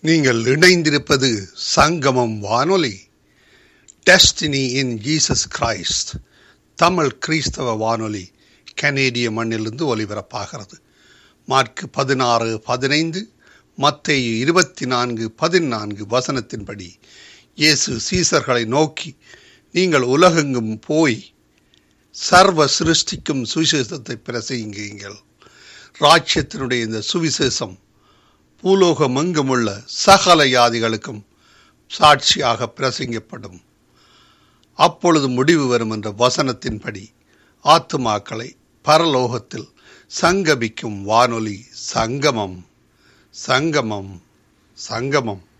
நீங்கள் இணைந்திருப்பது சங்கமம் வானொலி destiny in Jesus Christ Tamil கிறிஸ்தவ வானொலி கனேடிய மண்ணிலிருந்து ஒலிபரப்பாகிறது மார்க் பதினாறு பதினைந்து மத்தேயு இருபத்தி நான்கு பதினான்கு வசனத்தின்படி இயேசு சீசர்களை நோக்கி நீங்கள் உலகெங்கும் போய் சர்வ சிருஷ்டிக்கும் சுவிசேஷத்தை பிரசங்கியுங்கள் ராஜ்யத்தினுடைய இந்த சுவிசேஷம் பூலோகமெங்குமுள்ள சகல யாதிகளுக்கும் சாட்சியாக பிரசங்கப்படும் அப்பொழுது முடிவு வரும் என்ற வசனத்தின்படி ஆத்துமாக்களை பரலோகத்தில் சங்கமிக்கும் வானொலி சங்கமம் சங்கமம் சங்கமம்